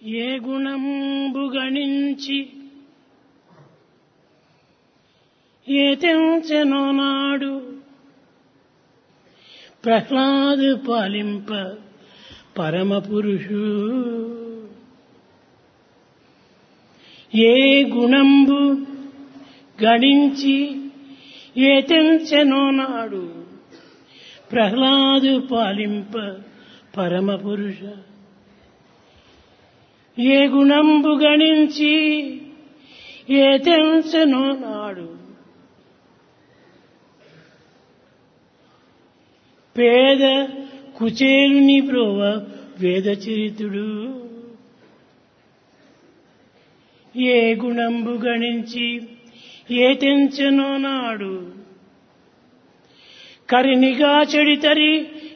ఏ గుణంబు గణించి ఏ తెంచెనో నాడు ప్రహ్లాదు పాలింప పరమ పురుషు ఏ గుణంబు గణించి ఏ తెంచెనో నాడు ప్రహ్లాదు పాలింప పరమ పురుష ఏ గుణంబు గణించి ఏ తెంచెనో నాడు పేద కుచేలుని బ్రోవ వేదచరితుడు ఏ గుణంబు గణించి ఏ తెంచెనో నాడు కరినిగా చెడితరి